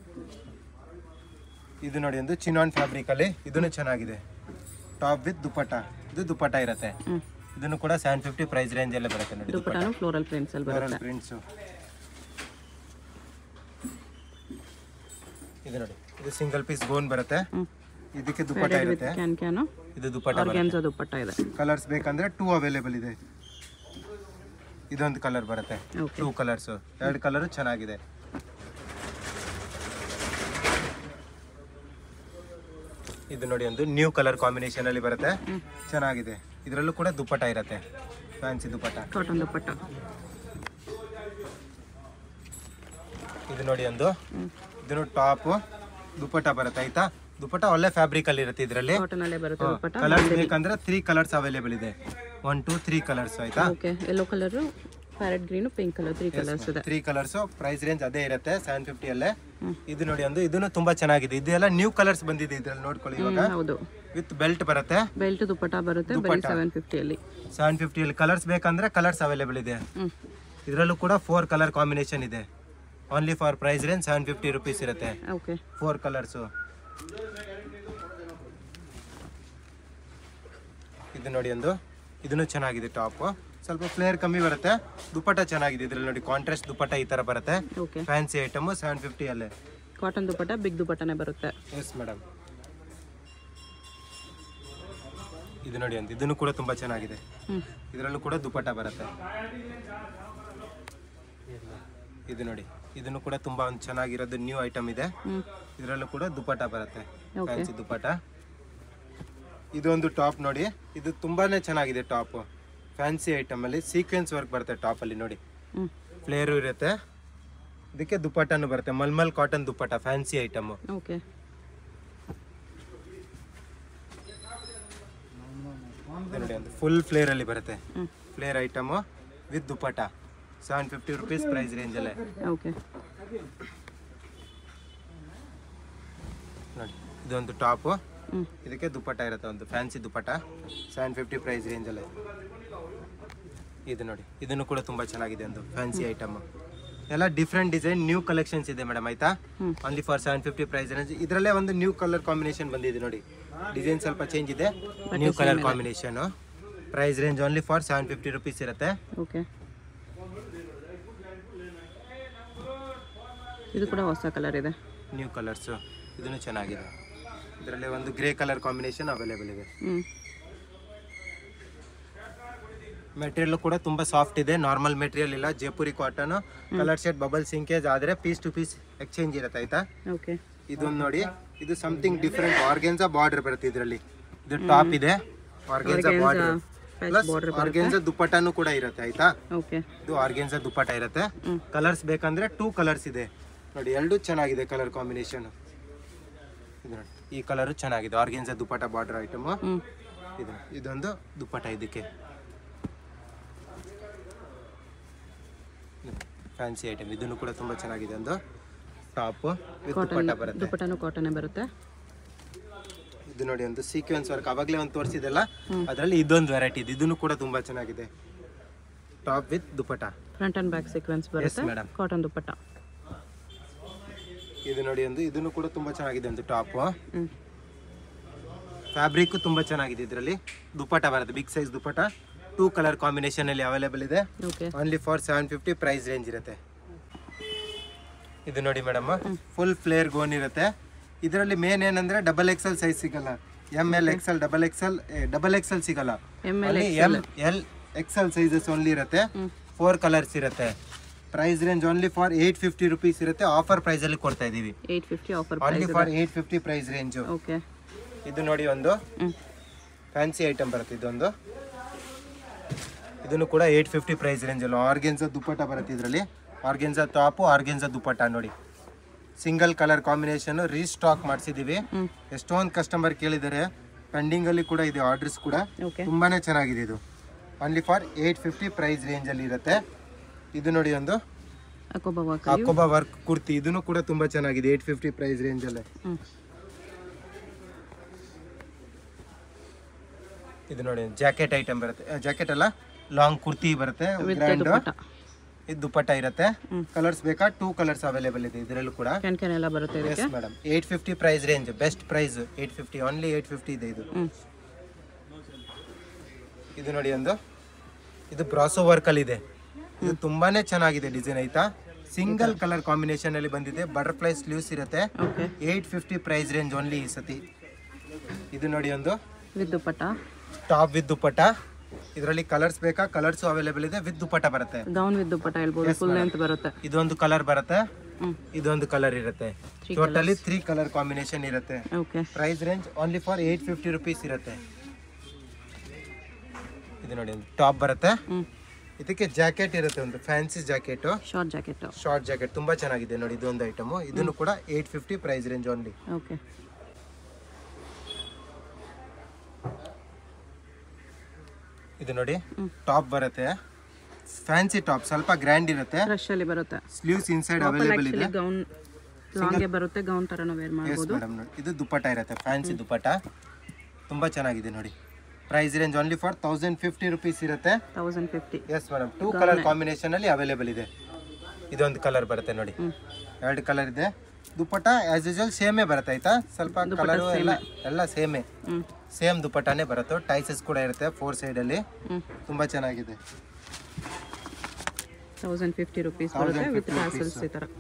ಇದು ನೋಡಿ ಒಂದು ಚಿನಾನ್ ಫ್ಯಾಬ್ರಿಕಲ್ಲಿ ಇದನ್ನು ಚೆನ್ನಾಗಿದೆ ಟಾಪ್ ವಿತ್ ದುಪ್ಪಟ್ಟ ಇದು ದುಪ್ಪಟ್ಟ ಇರುತ್ತೆ ಹ್ಞೂ ಇದನ್ನು ಕೂಡ ಸೆವೆನ್ ಫಿಫ್ಟಿ ಪ್ರೈಸ್ ರೇಂಜಲ್ಲೇ ಬರುತ್ತೆ ನೋಡಿ ದುಪ್ಪಟ್ಟ ದುಪ್ಪಟ್ಟಾನು ಫ್ಲೋರಲ್ ಪ್ರಿಂಟ್ಸಲ್ಲಿ ಬರುತ್ತೆ ಪ್ರಿಂಟ್ಸು ಇದು ನೋಡಿ ಇದು ಸಿಂಗಲ್ ಪೀಸ್ ಗೋನ್ ಬರುತ್ತೆ ಹ್ಞೂ ಇದಕ್ಕೆ ದುಪ್ಪಟ್ಟ ಇರುತ್ತೆ ಕ್ಯಾನ್ ಕ್ಯಾನು ಇದು ದುಪ್ಪಟ್ಟ ಬರುತ್ತೆ ಆರ್ಗ್ಯಾನ್ಜಾ ದುಪ್ಪಟ್ಟ ಇದೆ ಕಲರ್ಸ್ ಬೇಕಂದ್ರೆ ಟೂ ಅವೈಲೇಬಲ್ ಇದೆ ಇದೊಂದು ಕಲರ್ ಬರುತ್ತೆ ಓಕೆ ಟೂ ಕಲರ್ಸ್ ಎರಡು ಕಲರ್ ಚೆನ್ನಾಗಿದೆ ಇದು ನೋಡಿ ಒಂದು ನ್ಯೂ ಕಲರ್ ಕಾಂಬಿನೇಷನ್ ಅಲ್ಲಿ ಬರುತ್ತೆ ಹ್ಮ್. ಚೆನ್ನಾಗಿದೆ ಇದರಲ್ಲೂ ಕೂಡ ದುಪ್ಪಟ್ಟ ಇರುತ್ತೆ ಫ್ಯಾನ್ಸಿ ದುಪ್ಪಟ್ಟ ಕಾಟನ್ ದುಪ್ಪಟ್ಟ ಇದು ನೋಡಿ ಒಂದು ಹ್ಞೂ ಇದನ್ನು ಟಾಪ್ ದುಪ್ಪಟ್ಟ ಬರುತ್ತೆ ಆಯ್ತಾ ದುಪ್ಪಟ್ಟ ಒಳ್ಳೆ ಫ್ಯಾಬ್ರಿಕ್ ಅಲ್ಲಿ ಇರುತ್ತೆ ಇದರಲ್ಲಿ ಕಾಟನಲ್ಲೇ ಬರುತ್ತೆ ದುಪ್ಪಟ್ಟ ಕಲರ್ಸ್ ಬೇಕಂದ್ರೆ ತ್ರೀ ಕಲರ್ಸ್ ಅವೈಲೇಬಲ್ ಇದೆ ಒನ್ ಟೂ ತ್ರೀ ಕಲರ್ಸ್ ಆಯ್ತಾ okay yellow colour parrot green pink colour three colours ಇದೆ ತ್ರೀ ಕಲರ್ಸ್ ಪ್ರೈಸ್ ರೇಂಜ್ ಅದೇ ಇರುತ್ತೆ ಸೆವೆನ್ ಫಿಫ್ಟಿ ಅಲ್ಲೇ ಹ್ಮ್. ಇದು ನೋಡಿ ಒಂದು ಇದನ್ನು ತುಂಬಾ ಚೆನ್ನಾಗಿದೆ ಇದೆಲ್ಲ ನ್ಯೂ ಕಲರ್ಸ್ ಬಂದಿದೆ ಇದ್ರಲ್ಲಿ ನೋಡ್ಕೊಳ್ಳಿ ಇವಾಗ ಹ್ಮ್, ಹೌದು ವಿತ್ ಬೆಲ್ಟ್ ಬರುತ್ತೆ ಬೆಲ್ಟ್ ದುಪ್ಪಟ್ಟ ಬರುತ್ತೆ ಬರೀ ಸೆವೆನ್ ಫಿಫ್ಟಿಯಲ್ಲಿ ಸೆವೆನ್ ಫಿಫ್ಟಿಯಲ್ಲಿ ಕಲರ್ಸ್ ಬೇಕಂದ್ರೆ ಕಲರ್ಸ್ ಅವೈಲೇಬಲ್ ಇದೆ ಹ್ಞೂ ಇದರಲ್ಲೂ ಕೂಡ ಫೋರ್ ಕಲರ್ ಕಾಂಬಿನೇಷನ್ ಇದೆ only for price range seven fifty rupees ಇರುತ್ತೆ ಓಕೆ ಫೋರ್ ಕಲರ್ಸು ಇದು ನೋಡಿ ಒಂದು ಇದನ್ನು ಚೆನ್ನಾಗಿದೆ ಟಾಪ್ ಸ್ವಲ್ಪ ಫ್ಲೇರ್ ಕಮ್ಮಿ ಬರುತ್ತೆ ದುಪ್ಪಟ್ಟ ಚೆನ್ನಾಗಿದೆ ಇದ್ರಲ್ಲಿ ನೋಡಿ ಕಾಂಟ್ರಾಸ್ಟ್ ದುಪ್ಪಟ್ಟ ಈ ತರ ಬರುತ್ತೆ okay fancy item seven fifty ಅಲ್ಲೇ ಕಾಟನ್ ದುಪ್ಪಟ್ಟ ಬಿಗ್ ದುಪ್ಪಟ್ಟನೇ ಬರುತ್ತೆ ಎಸ್ ಮೇಡಮ್ ಇದು ನೋಡಿ ಅಂತ ಇದನ್ನು ಕೂಡ ತುಂಬಾ ಚೆನ್ನಾಗಿದೆ ಹ್ಞೂ ಇದರಲ್ಲೂ ಕೂಡ ದುಪ್ಪಟ್ಟ ಬರುತ್ತೆ ಇದು ನೋಡಿ ಇದನ್ನು ಕೂಡ ತುಂಬಾ ಒಂದು ಚೆನ್ನಾಗಿರೋದು ನ್ಯೂ ಐಟಮ್ ಇದೆ ಹ್ಞೂ ಇದರಲ್ಲೂ ಕೂಡ ದುಪ್ಪಟ್ಟ ಬರುತ್ತೆ Okay. ಫ್ಯಾನ್ಸಿ ದುಪ್ಪಟ್ಟ ಇದೊಂದು ಟಾಪ್ ನೋಡಿ ಇದು ತುಂಬಾನೇ ಚೆನ್ನಾಗಿದೆ ಟಾಪ್ ಫ್ಯಾನ್ಸಿ ಐಟಮ್ ಅಲ್ಲಿ ಸೀಕ್ವೆನ್ಸ್ ವರ್ಕ್ ಬರುತ್ತೆ ಟಾಪ್ ಅಲ್ಲಿ ನೋಡಿ ಹ್ಞೂ ಫ್ಲೇರು ಇರುತ್ತೆ ಇದಕ್ಕೆ ದುಪ್ಪಟ್ಟನು ಬರುತ್ತೆ mulmul cotton dupatta fancy item okay ನೋಡಿ ಒಂದು ಫುಲ್ ಫ್ಲೇರ್ ಅಲ್ಲಿ ಬರುತ್ತೆ ಹ್ಞೂ flare item with dupatta seven fifty rupees price ರೇಂಜಲ್ಲೇ ಓಕೆ ನೋಡಿ ಇದೊಂದು ಟಾಪು ಹ್ಞೂ ಇದಕ್ಕೆ ದುಪ್ಪಟ್ಟ ಇರುತ್ತೆ ಒಂದು fancy dupatta seven fifty price ರೇಂಜಲ್ಲೇ ಇದು ನೋಡಿ ಇದನ್ನು ಕೂಡ ತುಂಬ ಚೆನ್ನಾಗಿದೆ ಒಂದು ಫ್ಯಾನ್ಸಿ ಐಟಮ್ ಎಲ್ಲ ಡಿಫ್ರೆಂಟ್ ಡಿಸೈನ್ ನ್ಯೂ ಕಲೆಕ್ಷನ್ಸ್ ಇದೆ ಮೇಡಮ್ ಆಯ್ತಾ ಹ್ಮ್. Only for seven fifty price range ಇದರಲ್ಲೇ ಒಂದು ನ್ಯೂ ಕಲರ್ ಕಾಂಬಿನೇಷನ್ ಬಂದಿದೆ ನೋಡಿ ಡಿಸೈನ್ ಸ್ವಲ್ಪ ಚೇಂಜ್ ಇದೆ new colour combination price range only for seven fifty rupees ಇರುತ್ತೆ ಓಕೆ ಇದು ಕೂಡ ಹೊಸ ಕಲರ್ ಇದೆ ನ್ಯೂ ಕಲರ್ಸು ಇದನ್ನು ಚೆನ್ನಾಗಿದೆ ಇದರಲ್ಲಿ ಒಂದು ಗ್ರೇ ಕಲರ್ ಕಾಂಬಿನೇಷನ್ ಅವೈಲೇಬಲ್ ಇದೆ ಹ್ಞೂ ಮೆಟೀರಿಯಲ್ ಕೂಡ ತುಂಬಾ ಸಾಫ್ಟ್ ಇದೆ ನಾರ್ಮಲ್ ಮೆಟೀರಿಯಲ್ ಇಲ್ಲ Jaipuri cotton colour shade bubble shrinkage ಆದ್ರೆ ಪೀಸ್ ಟು ಪೀಸ್ ಎಕ್ಸ್ಚೇಂಜ್ ಇರುತ್ತೆ ಆಯ್ತಾ ಓಕೆ ಇದೊಂದು ನೋಡಿ ಇದು ಸಮಥಿಂಗ್ ಡಿಫ್ರೆಂಟ್ ಆರ್ಗೆನ್ಸಾ ಬಾರ್ಡರ್ ಬರುತ್ತೆ ಇದರಲ್ಲಿ ಇದು ಟಾಪ್ ಇದೆ ಆರ್ಗೆನ್ಸಾ ಬಾರ್ಡರ್ ಪ್ಲಸ್ ಆರ್ಗೆನ್ಸಾ ದುಪ್ಪಟ್ಟನು ಕೂಡ ಇರುತ್ತೆ ಆಯ್ತಾ ಓಕೆ ಇದು ಆರ್ಗೆನ್ಸಾ ದುಪ್ಪಟ್ಟ ಇರುತ್ತೆ ಹ್ಮ್. ಕಲರ್ಸ್ ಬೇಕಂದ್ರೆ ಟೂ ಕಲರ್ಸ್ ಇದೆ ನೋಡಿ ಎರಡು ಚೆನ್ನಾಗಿದೆ ಕಲರ್ ಕಾಂಬಿನೇಷನ್ ಇದು ನೋಡಿ ಈ ಕಲರು ಚೆನ್ನಾಗಿದೆ ಆರ್ಗೆನ್ಸ ದುಪ್ಪಟ ಬಾರ್ಡರ್ ಐಟಮು ಹ್ಞೂ ಇದು ಇದೊಂದು ದುಪ್ಪಟ ಇದಕ್ಕೆ ಫ್ಯಾನ್ಸಿ ಐಟಮ್ ಇದನ್ನು ಕೂಡ ತುಂಬ ಚೆನ್ನಾಗಿದೆ ಒಂದು ಟಾಪ್ ವಿತ್ ದುಪ್ಪಟ ಬರುತ್ತೆ ದುಪ್ಪಟನೂ ಕಾಟನೇ ಬರುತ್ತೆ ಇದು ನೋಡಿ ಒಂದು ಸೀಕ್ವೆನ್ಸ್ ವರ್ಕ್ ಅವಾಗಲೇ ಒಂದು ತೋರಿಸಿದೆಲ್ಲ ಅದರಲ್ಲಿ ಇದೊಂದು ವೆರೈಟಿ ಇದೆ ಇದನ್ನು ಕೂಡ ತುಂಬ ಚೆನ್ನಾಗಿದೆ top with dupatta front and back sequence ಬರುತ್ತೆ madam. ಕಾಟನ್ ದುಪ್ಪಟ ಇದು ನೋಡಿ ಒಂದು ಇದನ್ನು ಕೂಡ ತುಂಬ ಚೆನ್ನಾಗಿದೆ ಒಂದು ಟಾಪ್ ಹ್ಞೂ ಫ್ಯಾಬ್ರಿಕ್ ತುಂಬ ಚೆನ್ನಾಗಿದೆ ಇದರಲ್ಲಿ ದುಪ್ಪಟ ಬರುತ್ತೆ big size dupatta two colour combination ಅಲ್ಲಿ ಅವೈಲೇಬಲ್ ಇದೆ okay only for seven fifty price range ಇರುತ್ತೆ ಇದು ನೋಡಿ ಮೇಡಮ್ ಫುಲ್ ಫ್ಲೇರ್ ಗೋನ್ ಇರುತ್ತೆ ಇದರಲ್ಲಿ ಮೇನ್ ಏನಂದ್ರೆ ಡಬಲ್ ಎಕ್ಸೆಲ್ ಸೈಜ್ ಸಿಗಲ್ಲ M L XL double XL double XL ಸಿಗಲ್ಲ M L M L XL sizes only ಇರುತ್ತೆ ಫೋರ್ ಕಲರ್ಸ್ ಇರುತ್ತೆ price range only for eight fifty rupees ಇರುತ್ತೆ ಆಫರ್ ಪ್ರೈಸ್ ಅಲ್ಲಿ ಕೊಡ್ತಾ ಇದೀವಿ eight fifty offer only for eight fifty price range ಓಕೆ ಇದು ನೋಡಿ ಒಂದು ಹ್ಞೂ ಫ್ಯಾನ್ಸಿ ಐಟಮ್ ಬರುತ್ತೆ ಇದೊಂದು ಇದನ್ನು ಕೂಡ ಏಯ್ಟ್ ಫಿಫ್ಟಿ ಪ್ರೈಸ್ ರೇಂಜ್ ಅಲ್ಲ ಆರ್ಗೆನ್ಸ ದುಪ್ಪಟ ಬರುತ್ತೆ ಇದರಲ್ಲಿ ಆರ್ಗೆನ್ಸ ಟಾಪು ಆರ್ಗೆನ್ಸ ದುಪ್ಪಟ ನೋಡಿ ಸಿಂಗಲ್ ಕಲರ್ ಕಾಂಬಿನೇಷನ್ ರೀಸ್ಟಾಕ್ ಮಾಡಿಸಿದ್ದೀವಿ ಹ್ಞೂ ಎಷ್ಟೊಂದು ಕಸ್ಟಮರ್ ಕೇಳಿದ್ದಾರೆ ಪೆಂಡಿಂಗ್ ಅಲ್ಲಿ ಕೂಡ ಇದೆ ಆರ್ಡರ್ಸ್ ಕೂಡ ಓಕೆ ತುಂಬಾನೇ ಚೆನ್ನಾಗಿದೆ ಇದು only for eight fifty price range ಅಲ್ಲಿ ಇರುತ್ತೆ ಇದು ನೋಡಿ ಒಂದು ಅಕೋಬ ವಾಕ ಅಕೋಬಾ ವರ್ಕ್ ಕುರ್ತಿ ಇದನ್ನು ಕೂಡ ತುಂಬಾ ಚೆನ್ನಾಗಿದೆ ಏಯ್ಟ್ ಫಿಫ್ಟಿ ಪ್ರೈಸ್ ರೇಂಜ್ ಅಲ್ಲೇ ಹ್ಞೂ ಇದು ನೋಡಿ ಜಾಕೆಟ್ ಐಟಮ್ ಬರುತ್ತೆ ಜಾಕೆಟ್ ಅಲ್ಲ ಲಾಂಗ್ ಕುರ್ತಿ ಬರುತ್ತೆ ಗ್ರ್ಯಾಂಡ್ ದುಪ್ಪಟ ಇದು ದುಪ್ಪಟ್ಟ ಇರುತ್ತೆ ಹ್ಮ್. ಕಲರ್ಸ್ ಬೇಕಾ ಟೂ ಕಲರ್ಸ್ ಅವೈಲೇಬಲ್ ಇದೆ ಇದರಲ್ಲೂ ಕೂಡ ಕ್ಯಾನ್ ಕ್ಯಾನ್ ಎಲ್ಲ ಬರುತ್ತೆ ಇದಕ್ಕೆ yes madam eight fifty price range best price eight fifty only eight fifty ಇದೆ ಇದು ಹ್ಞೂ ಇದು ನೋಡಿ ಒಂದು ಇದು ಬ್ರಾಸೋ ವರ್ಕ್ ಅಲ್ಲಿ ಇದೆ ಇದು ತುಂಬಾನೇ ಚೆನ್ನಾಗಿದೆ ಡಿಸೈನ್ ಆಯ್ತಾ ಸಿಂಗಲ್ ಕಲರ್ ಕಾಂಬಿನೇಷನ್ ಅಲ್ಲಿ ಬಂದಿದೆ ಬಟರ್ಫ್ಲೈ ಸ್ಲೀವ್ಸ್ ಇರುತ್ತೆ okay eight fifty price range only ಈ ಸತಿ ಇದು ನೋಡಿ ಒಂದು with dupatta top with dupatta ಇದರಲ್ಲಿ ಕಲರ್ಸ್ ಬೇಕಾ ಕಲರ್ಸ್ ಅವೈಲೇಬಲ್ ಇದೆ ವಿತ್ ದುಪ್ಪಟ್ಟ ಬರುತ್ತೆ ಗೌನ್ ವಿತ್ ದುಪ್ಪಟ ಹೇಳ್ಬೋದು ಫುಲ್ ಲೆಂತ್ ಬರುತ್ತೆ ಇದೊಂದು ಕಲರ್ ಬರುತ್ತೆ ಹ್ಞೂ ಇದೊಂದು ಕಲರ್ ಇರುತ್ತೆ ಟೋಟಲಿ ತ್ರೀ ಕಲರ್ ಕಾಂಬಿನೇಷನ್ ಇರುತ್ತೆ okay price range only for eight fifty rupees ಇರುತ್ತೆ ಇದು ನೋಡಿ ಒಂದು ಟಾಪ್ ಬರುತ್ತೆ ಹ್ಞೂ ಇದಕ್ಕೆ ಜಾಕೆಟ್ ಇರುತ್ತೆ ಒಂದು fancy jacket short jacket short jacket ತುಂಬಾ ಚೆನ್ನಾಗಿದೆ ನೋಡಿ ಇದೊಂದು ಐಟಮು ಇದನ್ನು ಕೂಡ eight fifty price range only okay ಇದು ನೋಡಿ ಹ್ಮ್. ಟಾಪ್ ಬರುತ್ತೆ ಫ್ಯಾನ್ಸಿ ಟಾಪ್ ಸ್ವಲ್ಪ ಗ್ರ್ಯಾಂಡ್ ಇರುತ್ತೆ ಫ್ರೆಶ್ ಅಲ್ಲಿ ಬರುತ್ತೆ ಸ್ಲೀವ್ಸ್ ಇನ್ಸೈಡ್ ಅವೈಲೇಬಲ್ ಇದೆ ಆಕ್ಚುಲಿ ಗೌನ್ ಲಾಂಗ್ಗೆ ಬರುತ್ತೆ ಗೌನ್ ಥರನೂ ವೇರ್ ಎಸ್ ಮಾಡ್ಬೋದು ಮೇಡಮ್ ನೋಡಿ ಇದು ದುಪ್ಪಟ್ಟ ಇರುತ್ತೆ ಫ್ಯಾನ್ಸಿ ದುಪ್ಪಟ್ಟ ತುಂಬಾ ಚೆನ್ನಾಗಿದೆ ನೋಡಿ price range only for thousand fifty rupees ಇರುತ್ತೆ thousand fifty yes madam two colour combination ಅಲ್ಲಿ ಅವೈಲೇಬಲ್ ಇದೆ ಇದೊಂದು ಕಲರ್ ಬರುತ್ತೆ ನೋಡಿ ಹ್ಞೂ ಎರಡು ಕಲರ್ ಇದೆ ದುಪ್ಪಟ್ಟ ಆಸ್ ಯೂಶುವಲ್ ಸೇಮೇ ಬರುತ್ತೆ ಆಯ್ತಾ ಸ್ವಲ್ಪ ಕಲರು ಎಲ್ಲ ಎಲ್ಲ ಸೇಮೇ ಹ್ಞೂ ಸೇಮ್ ದುಪ್ಪಟ್ಟನೇ ಬರುತ್ತೆ ಟೈಸಸ್ ಕೂಡ ಇರುತ್ತೆ ಫೋರ್ ಸೈಡಲ್ಲಿ ಹ್ಞೂ ತುಂಬಾ ಚೆನ್ನಾಗಿದೆ ತೌಸಂಡ್ ಫಿಫ್ಟಿ ರುಪೀಸ್ ಬರುತ್ತೆ ವಿತ್ ಟ್ಯಾಸಲ್ಸ್ ಈ ಥರ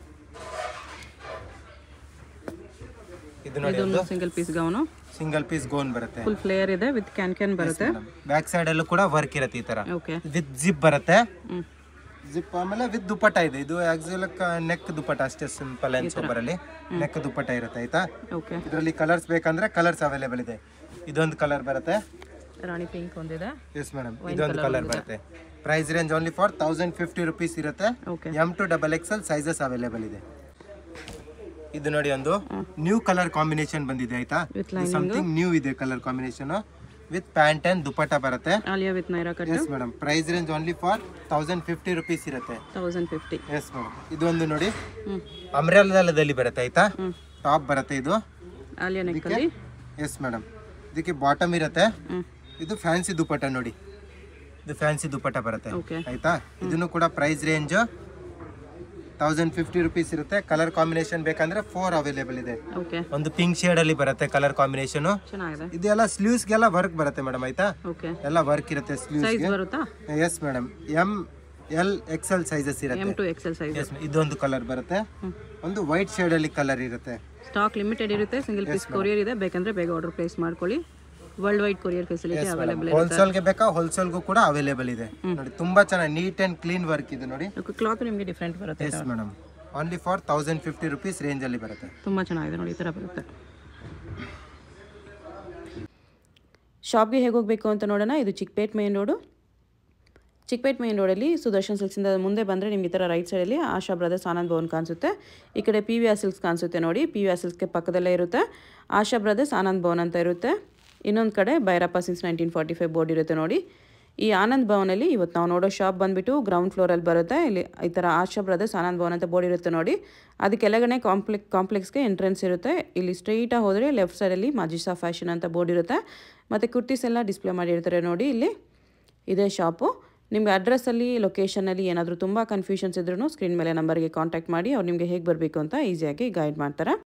ಇದು ನೋಡಿ ಇದೊಂದು single piece gown single piece gown ಬರುತ್ತೆ ಫುಲ್ ಫ್ಲೇಯರ್ ಇದೆ ವಿತ್ ಕ್ಯಾನ್ ಕ್ಯಾನ್ ಬರುತ್ತೆ ಬ್ಯಾಕ್ ಸೈಡ್ ಅಲ್ಲೂ ಕೂಡ ವರ್ಕ್ ಇರುತ್ತೆ ಈ ತರ ಓಕೆ ವಿತ್ ಜಿಪ್ ಬರುತ್ತೆ ಹ್ಞೂ ಜಿಪ್ ಆಮೇಲೆ ವಿತ್ ದುಪ್ಪಟ್ಟ ಇದೆ ಇದು ಆಕ್ಚುಲ್ ನೆಕ್ ದುಪ್ಪಟ್ಟ ಅಷ್ಟೇ ಸಿಂಪಲ್ ಅಂಡ್ ಸೂಪರ್ ಅಲ್ಲಿ ನೆಕ್ ದುಪ್ಪಟ್ಟ ಇರುತ್ತೆ ಆಯ್ತಾ ಓಕೆ ಇದರಲ್ಲಿ ಕಲರ್ಸ್ ಬೇಕಂದ್ರೆ ಕಲರ್ಸ್ ಅವೈಲೇಬಲ್ ಇದೆ ಇದೊಂದು ಕಲರ್ ಬರುತ್ತೆ ರಾಣಿ ಪಿಂಕ್ ಒಂದಿದೆ ಎಸ್ ಮೇಡಮ್ ಇದೊಂದು ಕಲರ್ ಬರುತ್ತೆ price range only for thousand fifty rupees ಇರುತ್ತೆ okay M to double X L sizes available ಇದೆ ಇದು ನೋಡಿ ಒಂದು ನ್ಯೂ ಕಲರ್ ಕಾಂಬಿನೇಷನ್ ಬಂದಿದೆ ಆಯ್ತಾ ವಿತ್ ಸಮಥಿಂಗ್ ನ್ಯೂ ಇದೆ colour combination with pant and dupatta ಬರುತ್ತೆ Alia with Naira cut yes madam price range only for thousand fifty rupees ಇರುತ್ತೆ ತೌಸಂಡ್ ಫಿಫ್ಟಿ ಎಸ್ ಮೇಡಮ್ ಇದೊಂದು ನೋಡಿ ಹ್ಞೂ ಅಮ್ರೆಲದಲ್ಲಿ ಬರುತ್ತೆ ಆಯ್ತಾ ಹ್ಞೂ ಟಾಪ್ ಬರುತ್ತೆ ಇದು ಆಲಿಯಾ ನೆಕ್ಕಲ್ಲಿ ಎಸ್ ಮೇಡಮ್ ಇದಕ್ಕೆ ಬಾಟಮ್ ಇರುತ್ತೆ ಹ್ಞೂ ಇದು ಫ್ಯಾನ್ಸಿ ದುಪ್ಪಟ್ಟ ನೋಡಿ ಇದು ಫ್ಯಾನ್ಸಿ ದುಪ್ಪಟ್ಟ ಬರುತ್ತೆ ಓಕೆ ಆಯ್ತಾ ಇದನ್ನು ಕೂಡ price range thousand fifty rupees ಇರುತ್ತೆ ಕಲರ್ ಕಾಂಬಿನೇಷನ್ ಬೇಕಂದ್ರೆ ಫೋರ್ ಅವೈಲೇಬಲ್ ಇದೆ ಓಕೆ ಒಂದು ಪಿಂಕ್ ಶೇಡ್ ಅಲ್ಲಿ ಬರುತ್ತೆ ಕಲರ್ ಕಾಂಬಿನೇಷನ್ ಚೆನ್ನಾಗಿದೆ ಇದೆಲ್ಲ ಸ್ಲೀವ್ಸ್ಗೆಲ್ಲ ವರ್ಕ್ ಬರುತ್ತೆ ಮೇಡಮ್ ಆಯ್ತಾ ಓಕೆ ಎಲ್ಲ ವರ್ಕ್ ಇರುತ್ತೆ ಸೈಜ್ ಸ್ಲೀವ್ಸ್ಗೆ ಬರುತ್ತಾ yes madam M L XL sizes M ಇರುತ್ತೆ ಟು ಎಕ್ಸೆಲ್ ಸೈಜ್ ಎಸ್ ಇದೊಂದು ಕಲರ್ ಬರುತ್ತೆ ಒಂದು ವೈಟ್ ಶೇಡ್ ಅಲ್ಲಿ ಕಲರ್ ಇರುತ್ತೆ ಸ್ಟಾಕ್ ಲಿಮಿಟೆಡ್ ಇರುತ್ತೆ ಸಿಂಗಲ್ ಪೀಸ್ ಕೊರಿಯರ್ ಇದೆ ಬೇಕಂದ್ರೆ ಬೇಗ ಆರ್ಡರ್ ಪ್ಲೇಸ್ ಮಾಡ್ಕೊಳ್ಳಿ world wide courier facility available ಇದೆ ಹೋಲ್ಸೇಲ್ಗೆ ಬೇಕಾ ಹೋಲ್ಸೇಲ್ಗೂ ಕೂಡ ಅವೈಲೇಬಲ್ ಇದೆ ನೋಡಿ ತುಂಬಾ ಚೆನ್ನಾಗಿ ನೀಟ್ ಅಂಡ್ ಕ್ಲೀನ್ ವರ್ಕ್ ಇದೆ ನೋಡಿ ಕ್ಲಾತ್ ನಿಮಗೆ ಡಿಫ್ರೆಂಟ್ ಬರುತ್ತೆ yes madam only for thousand fifty rupees range ಅಲ್ಲಿ ಬರುತ್ತೆ ತುಂಬ ಚೆನ್ನಾಗಿದೆ ನೋಡಿ ಈ ಥರ ಬರುತ್ತೆ ಶಾಪ್ಗೆ ಹೇಗೆ ಹೋಗಬೇಕು ಅಂತ ನೋಡೋಣ ಇದು Chickpet main road Chickpet main ರೋಡಲ್ಲಿ ಸುದರ್ಶನ್ ಸಿಲ್ಕ್ಸಿಂದ ಮುಂದೆ ಬಂದರೆ ನಿಮ್ಗೆ ಈ ಥರ ರೈಟ್ ಸೈಡಲ್ಲಿ ಆಶಾ ಬ್ರದರ್ಸ್ ಆನಂದ್ ಭವನ್ ಕಾಣಿಸುತ್ತೆ ಈ ಕಡೆ ಪಿ ವಿ ಆರ್ ಸಿಲ್ಕ್ಸ್ ಕಾಣಿಸುತ್ತೆ ನೋಡಿ ಪಿ ವಿ ಆರ್ ಸಿಲ್ಕ್ಸ್ಗೆ ಪಕ್ಕದಲ್ಲೇ ಇರುತ್ತೆ ಆಶಾ ಬ್ರದರ್ಸ್ ಆನಂದ್ ಭವನ್ ಅಂತ ಇರುತ್ತೆ ಇನ್ನೊಂದು ಕಡೆ Bhairappa since nineteen forty five board ಇರುತ್ತೆ ನೋಡಿ ಈ ಆನಂದ್ ಭವನಲ್ಲಿ ಇವತ್ತು ನಾವು ನೋಡೋ ಶಾಪ್ ಬಂದುಬಿಟ್ಟು ಗ್ರೌಂಡ್ ಫ್ಲೋರಲ್ಲಿ ಬರುತ್ತೆ ಇಲ್ಲಿ ಈ ಥರ ಆಶಾ ಬ್ರದರ್ಸ್ ಆನಂದ್ ಭವನ್ ಅಂತ ಬೋರ್ಡ್ ಇರುತ್ತೆ ನೋಡಿ ಅದು ಕೆಳಗಡೆ ಕಾಂಪ್ಲೆಕ್ ಕಾಂಪ್ಲೆಕ್ಸ್ಗೆ ಎಂಟ್ರೆನ್ಸ್ ಇರುತ್ತೆ ಇಲ್ಲಿ ಸ್ಟ್ರೈಟಾಗಿ ಹೋದರೆ ಲೆಫ್ಟ್ ಸೈಡಲ್ಲಿ ಮಾಜಿಸಾ ಫ್ಯಾಷನ್ ಅಂತ ಬೋರ್ಡ್ ಇರುತ್ತೆ ಮತ್ತು ಕುರ್ತೀಸ್ ಎಲ್ಲ ಡಿಸ್ಪ್ಲೇ ಮಾಡಿರ್ತಾರೆ ನೋಡಿ ಇಲ್ಲಿ ಇದೇ ಶಾಪು ನಿಮಗೆ ಅಡ್ರೆಸ್ಸಲ್ಲಿ ಲೊಕೇಶನಲ್ಲಿ ಏನಾದರೂ ತುಂಬ ಕನ್ಫ್ಯೂಷನ್ಸ್ ಇದ್ರೂ ಸ್ಕ್ರೀನ್ ಮೇಲೆ ನಂಬರ್ಗೆ ಕಾಂಟ್ಯಾಕ್ಟ್ ಮಾಡಿ ಅವ್ರು ನಿಮಗೆ ಹೇಗೆ ಬರಬೇಕು ಅಂತ ಈಸಿಯಾಗಿ ಗೈಡ್ ಮಾಡ್ತಾರೆ